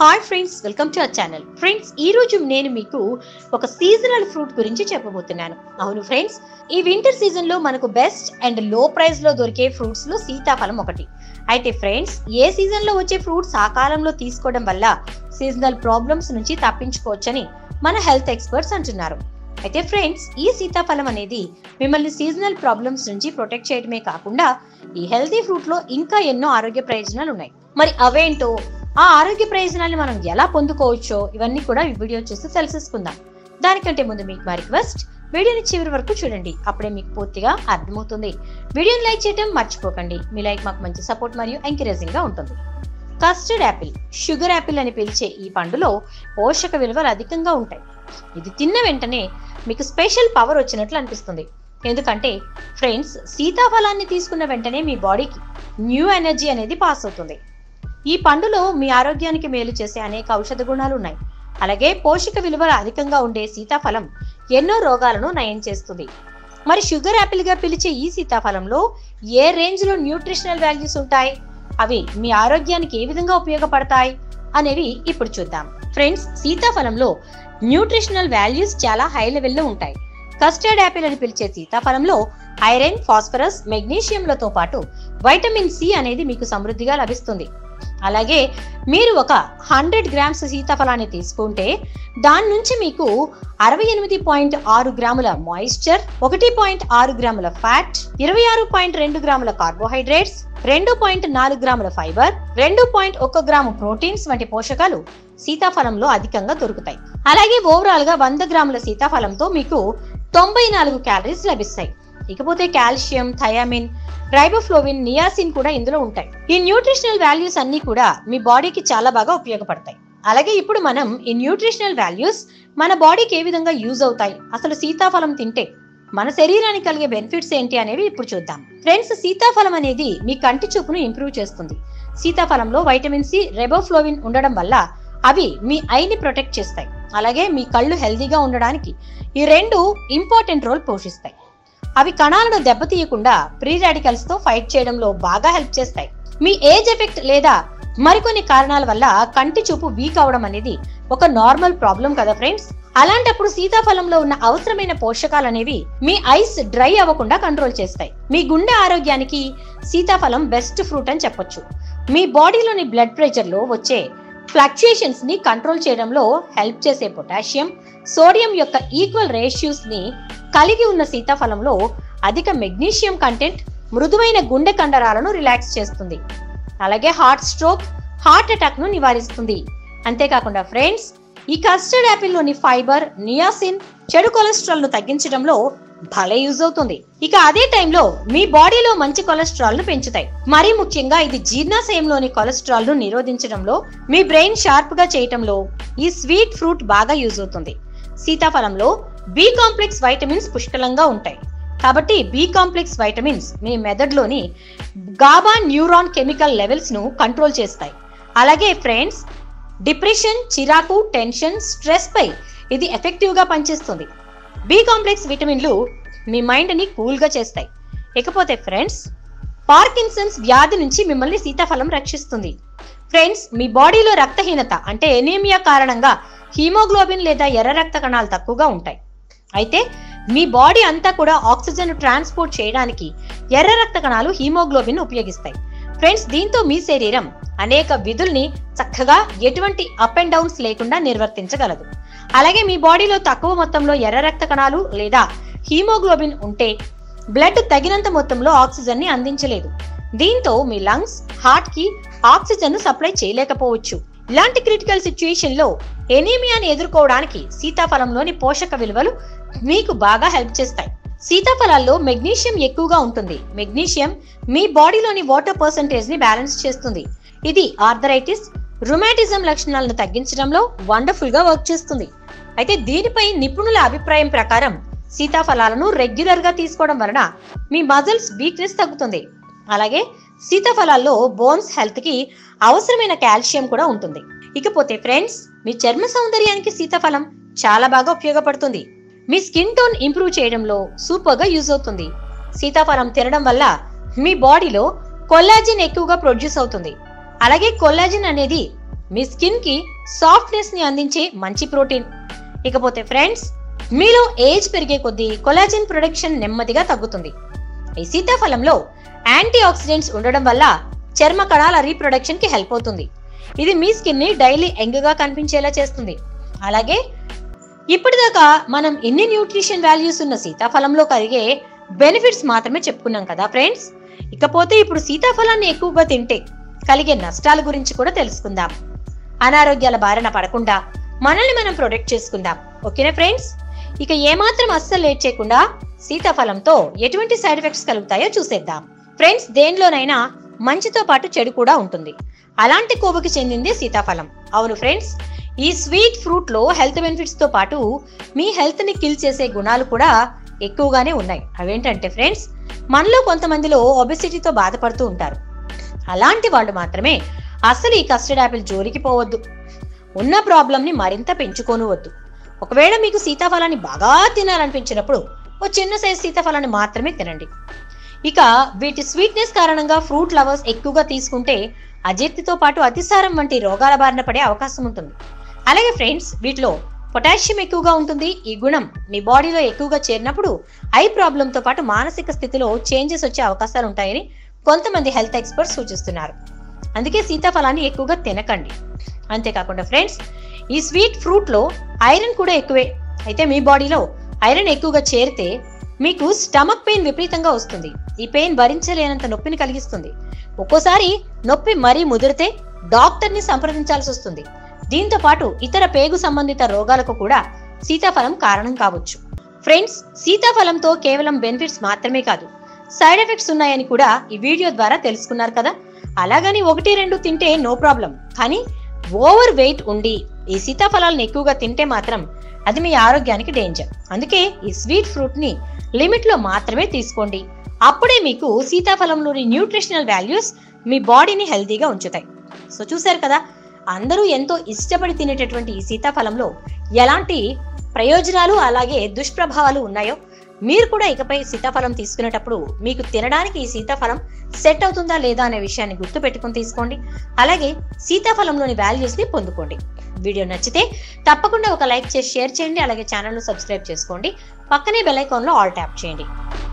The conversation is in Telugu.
hi friends welcome to our channel friends ఈ రోజు నేను మీకు ఒక సీజనల్ ఫ్రూట్ గురించి చెప్పబోతున్నాను అవును ఫ్రెండ్స్ ఈ వింటర్ సీజన్ లో మనకు బెస్ట్ అండ్ లో ప్రైస్ లో దొరికే ఫ్రూట్స్ లో సీతాఫలం ఒకటి అయితే ఫ్రెండ్స్ ఏ సీజన్ లో వచ్చే ఫ్రూట్స్ ఆ కాలంలో తీసుకోవడం వల్ల సీజనల్ ప్రాబ్లమ్స్ నుంచి తప్పించుకోవచ్చని మన హెల్త్ ఎక్స్పర్ట్స్ అంటున్నారు అయితే ఫ్రెండ్స్ ఈ సీతాఫలం అనేది మిమ్మల్ని సీజనల్ ప్రాబ్లమ్స్ నుంచి ప్రొటెక్ట్ చేయడమే కాకుండా ఈ హెల్తీ ఫ్రూట్ లో ఇంకా ఎన్నో ఆరోగ్య ప్రయోజనాలు ఉన్నాయి మరి అవేంటో ఆ ఆరోగ్య ప్రయోజనాలు మనం ఎలా పొందుకోవచ్చో ఇవన్నీ కూడా ఈ వీడియో చూసి తెలుసుకుందాం దానికంటే ముందు మీకు మా రిక్వెస్ట్ వీడియోని చివరి వరకు చూడండి అప్పుడే మీకు పూర్తిగా అర్థమవుతుంది వీడియోని లైక్ చేయడం మర్చిపోకండి మీ లైక్ మాకు మంచి సపోర్ట్ మరియు ఎంకరేజింగ్ గా ఉంటుంది కస్టర్డ్ యాపిల్ షుగర్ యాపిల్ అని పిలిచే ఈ పండులో పోషక విలువలు అధికంగా ఉంటాయి ఇది తిన్న వెంటనే మీకు స్పెషల్ పవర్ వచ్చినట్లు అనిపిస్తుంది ఎందుకంటే ఫ్రెండ్స్ సీతాఫలాన్ని తీసుకున్న వెంటనే మీ బాడీకి న్యూ ఎనర్జీ అనేది పాస్ అవుతుంది ఈ పండులో మీ ఆరోగ్యానికి మేలు చేసే అనేక ఔషధ గుణాలు ఉన్నాయి అలాగే పోషక విలువలు అధికంగా ఉండే సీతాఫలం ఎన్నో రోగాలను నయం చేస్తుంది మరి షుగర్ యాపిల్ గా పిలిచే ఈ సీతాఫలంలో ఏ రేంజ్ లో న్యూట్రిషనల్ వాల్యూస్ ఉంటాయి అవి మీ ఆరోగ్యానికి ఏ విధంగా ఉపయోగపడతాయి అనేవి ఇప్పుడు చూద్దాం ఫ్రెండ్స్ సీతాఫలంలో న్యూట్రిషనల్ వాల్యూస్ చాలా హై లెవెల్లో ఉంటాయి కస్టర్డ్ యాపిల్ అని పిలిచే సీతాఫలంలో ఐరన్ ఫాస్ఫరస్ మెగ్నీషియంలతో పాటు వైటమిన్ సి అనేది మీకు సమృద్ధిగా లభిస్తుంది అలాగే మీరు ఒక హండ్రెడ్ గ్రామ్స్ సీతాఫలాన్ని తీసుకుంటే దాని నుంచి మీకు అరవై ఎనిమిది పాయింట్ ఆరు గ్రాముల మాయిశ్చర్ ఒకటి పాయింట్ ఆరు గ్రాముల ఫ్యాట్ ఇరవై ఆరు పాయింట్ రెండు గ్రాముల కార్బోహైడ్రేట్స్ రెండు పాయింట్ నాలుగు గ్రాముల ఫైబర్ రెండు పాయింట్ ఒక్క గ్రాము ప్రోటీన్స్ వంటి పోషకాలు సీతాఫలంలో అధికంగా దొరుకుతాయి అలాగే ఓవరాల్ గా వంద గ్రాముల సీతాఫలంతో మీకు తొంభై నాలుగు క్యాలరీస్ లభిస్తాయి ఇకపోతే కాల్షియం థయామిన్ రైబోఫ్లోవిన్ నియాసిన్ కూడా ఇందులో ఉంటాయి ఈ న్యూట్రిషనల్ వాల్యూస్ అన్ని కూడా మీ బాడీకి చాలా బాగా ఉపయోగపడతాయి అలాగే ఇప్పుడు మనం ఈ న్యూట్రిషనల్ వాల్యూస్ మన బాడీకి ఏ విధంగా యూజ్ అవుతాయి అసలు సీతాఫలం తింటే మన శరీరానికి కలిగే బెనిఫిట్స్ ఏంటి అనేవి ఇప్పుడు చూద్దాం ఫ్రెండ్స్ సీతాఫలం అనేది మీ కంటి చూపును ఇంప్రూవ్ చేస్తుంది సీతాఫలంలో వైటమిన్ సి రెబోఫ్లోవిన్ ఉండడం వల్ల అవి మీ ఐని ప్రొటెక్ట్ చేస్తాయి అలాగే మీ కళ్ళు హెల్దీగా ఉండడానికి ఈ రెండు ఇంపార్టెంట్ రోల్ పోషిస్తాయి అవి కణాలను దెబ్బతీయకుండా ప్రీ రాడికల్స్ తో ఫైట్ చేయడంలో బాగా హెల్ప్ చేస్తాయి మీ ఏజ్ ఎఫెక్ట్ లేదా మరికొన్ని కారణాల వల్ల కంటి చూపు వీక్ అవడం అనేది ఒక నార్మల్ ప్రాబ్లం కదా ఫ్రెండ్స్ అలాంటప్పుడు సీతాఫలంలో ఉన్న అవసరమైన పోషకాలు అనేవి మీ ఐస్ డ్రై అవ్వకుండా కంట్రోల్ చేస్తాయి మీ గుండె ఆరోగ్యానికి సీతాఫలం బెస్ట్ ఫ్రూట్ అని చెప్పొచ్చు మీ బాడీలోని బ్లడ్ ప్రెషర్ లో వచ్చే ఫ్లక్చుయేషన్స్ ని కంట్రోల్ చేయడంలో హెల్ప్ చేసే పొటాషియం సోడియం యొక్క ఈక్వల్ రేషియోస్ ని కలిగి ఉన్న సీతాఫలంలో అధిక మెగ్నీషియం కంటెంట్ మృదువైన గుండె కండరాలను రిలాక్స్ చేస్తుంది అలాగే హార్ట్ స్ట్రోక్ హార్ట్ అటాక్ ను నివారిస్తుంది అంతేకాకుండా ఫ్రెండ్స్ ఈ కస్టర్డ్ యాపిల్లోని ఫైబర్ నియాసిన్ చెడు కొలెస్ట్రాల్ ను తగ్గించడంలో భలే యూజ్ అవుతుంది ఇక అదే టైంలో మీ బాడీలో మంచి కొలెస్ట్రాల్ ను పెంచుతాయి మరీ ముఖ్యంగా ఇది జీర్ణాశయంలోని కొలెస్ట్రాల్ ను నిరోధించడంలో మీ బ్రెయిన్ షార్ప్ గా చేయటంలో ఈ స్వీట్ ఫ్రూట్ బాగా యూజ్ అవుతుంది సీతాఫలంలో బి కాంప్లెక్స్ వైటమిన్స్ పుష్కలంగా ఉంటాయి కాబట్టి బి కాంప్లెక్స్ వైటమిన్స్ మీ మెదడులోని గాబా న్యూరాన్ కెమికల్ లెవెల్స్ ను కంట్రోల్ చేస్తాయి అలాగే ఫ్రెండ్స్ డిప్రెషన్ చిరాకు టెన్షన్ స్ట్రెస్ పై ఇది ఎఫెక్టివ్ గా పనిచేస్తుంది బి కాంప్లెక్స్ విటమిన్లు మీ మైండ్ ని కూల్ గా చేస్తాయి ఇకపోతే ఫ్రెండ్స్ పార్కిన్సన్స్ వ్యాధి నుంచి మిమ్మల్ని సీతాఫలం రక్షిస్తుంది ఫ్రెండ్స్ మీ బాడీలో రక్తహీనత అంటే ఎనీమియా కారణంగా హీమోగ్లోబిన్ లేదా ఎర్ర రక్త కణాలు తక్కువగా ఉంటాయి అయితే మీ బాడీ అంతా కూడా ఆక్సిజన్ ట్రాన్స్పోర్ట్ చేయడానికి ఎర్ర రక్త కణాలు హీమోగ్లోబిన్ ఉపయోగిస్తాయి ఫ్రెండ్స్ దీంతో మీ శరీరం అనేక విధుల్ని చక్కగా ఎటువంటి అప్ అండ్ డౌన్స్ లేకుండా నిర్వర్తించగలదు అలాగే మీ బాడీలో తక్కువ మొత్తంలో ఎర్ర రక్త కణాలు లేదా హీమోగ్లోబిన్ ఉంటే బ్లడ్ తగినంత మొత్తంలో ఆక్సిజన్ ని అందించలేదు దీంతో మీ లంగ్స్ హార్ట్ కి ఆక్సిజన్ సప్లై చేయలేకపోవచ్చు ఇలాంటి క్రిటికల్ సిచ్యుయేషన్ లో ఎనీమియాని ఎదుర్కోవడానికి సీతాఫలంలోని పోషక విలువలు మీకు బాగా హెల్ప్ చేస్తాయి సీతాఫలాల్లో మెగ్నీషియం ఎక్కువగా ఉంటుంది మెగ్నీషియం మీ బాడీలోని వాటర్ పర్సంటేజ్ ని బ్యాలెన్స్ చేస్తుంది ఇది ఆర్థరైటిస్ రుమాటిజం లక్షణాలను తగ్గించడంలో వండర్ఫుల్ గా వర్క్ చేస్తుంది అయితే దీనిపై నిపుణుల అభిప్రాయం ప్రకారం సీతాఫలాలను రెగ్యులర్ గా తీసుకోవడం వలన మీ మజిల్స్ వీక్నెస్ తగ్గుతుంది అలాగే సీతాఫలాల్లో బోన్స్ హెల్త్ కి అవసరమైన కాల్షియం కూడా ఉంటుంది ఇకపోతే ఫ్రెండ్స్ మీ చర్మ సౌందర్యానికి సీతాఫలం చాలా బాగా ఉపయోగపడుతుంది మీ స్కిన్ టోన్ ఇంప్రూవ్ చేయడంలో సూపర్ గా యూజ్ అవుతుంది సీతాఫలం తినడం వల్ల మీ బాడీలో కొల్లాజిన్ ఎక్కువగా ప్రొడ్యూస్ అవుతుంది అలాగే కొల్లాజిన్ అనేది మీ స్కిన్ కి సాఫ్ట్నెస్ ని అందించే మంచి ప్రోటీన్ ఇకపోతే ఫ్రెండ్స్ మీలో ఏజ్ పెరిగే కొద్దీ కొలాజిన్ ప్రొడక్షన్ నెమ్మదిగా తగ్గుతుంది ఈ సీతాఫలంలో యాంటీ ఆక్సిడెంట్స్ ఉండడం వల్ల చర్మ కణాల రీప్రొడక్షన్ కి హెల్ప్ అవుతుంది ఇది మీ స్కిన్ ని డైలీ యంగ్గా కనిపించేలా చేస్తుంది అలాగే ఇప్పటిదాకా మనం ఎన్ని న్యూట్రిషన్ వాల్యూస్ ఉన్న సీతాఫలంలో కలిగే బెనిఫిట్స్ మాత్రమే చెప్పుకున్నాం కదా ఫ్రెండ్స్ ఇకపోతే ఇప్పుడు సీతాఫలాన్ని ఎక్కువగా తింటే కలిగే నష్టాల గురించి కూడా తెలుసుకుందాం అనారోగ్యాల బారిన పడకుండా మనల్ని మనం ప్రొటెక్ట్ చేసుకుందాం ఓకేనా ఫ్రెండ్స్ ఇక ఏమాత్రం అస్సలు లేట్ చేయకుండా సీతాఫలంతో ఎటువంటి సైడ్ ఎఫెక్ట్స్ కలుగుతాయో చూసేద్దాం ఫ్రెండ్స్ దేనిలోనైనా మంచితో పాటు చెడు కూడా ఉంటుంది అలాంటి కోవకి చెందింది సీతాఫలం అవును ఫ్రెండ్స్ ఈ స్వీట్ ఫ్రూట్ లో హెల్త్ బెనిఫిట్స్ తో పాటు మీ హెల్త్ ని కిల్ చేసే గుణాలు కూడా ఎక్కువగానే ఉన్నాయి అవేంటంటే ఫ్రెండ్స్ మనలో కొంతమందిలో ఒబెసిటీతో బాధపడుతూ ఉంటారు అలాంటి వాళ్ళు మాత్రమే అసలు ఈ కస్టర్డ్ యాపిల్ జోలికి పోవద్దు ఉన్న ప్రాబ్లం ని మరింత పెంచుకోను వద్దు ఒకవేళ మీకు సీతాఫలాన్ని బాగా తినాలనిపించినప్పుడు ఓ చిన్న సైజ్ సీతాఫలాన్ని మాత్రమే తినండి ఇక వీటి స్వీట్నెస్ కారణంగా ఫ్రూట్ లవర్స్ ఎక్కువగా తీసుకుంటే అజీర్తితో పాటు అతిసారం వంటి రోగాల బారిన పడే అవకాశం ఉంటుంది అలాగే ఫ్రెండ్స్ వీటిలో పొటాషియం ఎక్కువగా ఉంటుంది ఈ గుణం మీ బాడీలో ఎక్కువగా చేరినప్పుడు ఐ ప్రాబ్లంతో పాటు మానసిక స్థితిలో చేంజెస్ వచ్చే అవకాశాలు ఉంటాయని కొంతమంది హెల్త్ ఎక్స్పర్ట్స్ సూచిస్తున్నారు అందుకే సీతాఫలాన్ని ఎక్కువగా తినకండి అంతేకాకుండా ఫ్రెండ్స్ ఈ స్వీట్ ఫ్రూట్లో ఐరన్ కూడా ఎక్కువే అయితే మీ బాడీలో ఐరన్ ఎక్కువగా చేరితే మీకు స్టమక్ పెయిన్ విపరీతంగా వస్తుంది ఈ పెయిన్ భరించలేనంత నొప్పిని కలిగిస్తుంది ఒక్కోసారి నొప్పి మరీ ముదిరితే డాక్టర్ని సంప్రదించాల్సి వస్తుంది దీంతో పాటు ఇతర పేగు సంబంధిత రోగాలకు కూడా సీతాఫలం కారణం కావచ్చు ఫ్రెండ్స్ సీతాఫలంతో కేవలం బెనిఫిట్స్ మాత్రమే కాదు సైడ్ ఎఫెక్ట్స్ ఉన్నాయని కూడా ఈ వీడియో ద్వారా తెలుసుకున్నారు కదా అలాగని ఒకటి రెండు తింటే నో ప్రాబ్లం కానీ ఓవర్ వెయిట్ ఉండి ఈ సీతాఫలాలను ఎక్కువగా తింటే మాత్రం అది మీ ఆరోగ్యానికి డేంజర్ అందుకే ఈ స్వీట్ ఫ్రూట్ ని లిమిట్ లో మాత్రమే తీసుకోండి అప్పుడే మీకు సీతాఫలంలోని న్యూట్రిషనల్ వాల్యూస్ మీ బాడీని హెల్తీగా ఉంచుతాయి సో చూసారు కదా అందరూ ఎంతో ఇష్టపడి తినేటటువంటి ఈ సీతాఫలంలో ఎలాంటి ప్రయోజనాలు అలాగే దుష్ప్రభావాలు ఉన్నాయో మీరు కూడా ఇకపై సీతాఫలం తీసుకునేటప్పుడు మీకు తినడానికి ఈ సీతాఫలం సెట్ అవుతుందా లేదా అనే విషయాన్ని గుర్తు పెట్టుకుని తీసుకోండి అలాగే సీతాఫలంలోని వాల్యూస్ ని పొందుకోండి వీడియో నచ్చితే తప్పకుండా ఒక లైక్ చేసి షేర్ చేయండి అలాగే ఛానల్ సబ్స్క్రైబ్ చేసుకోండి పక్కనే బెల్ ఐకాన్ లో ఆల్ ట్యాప్ చేయండి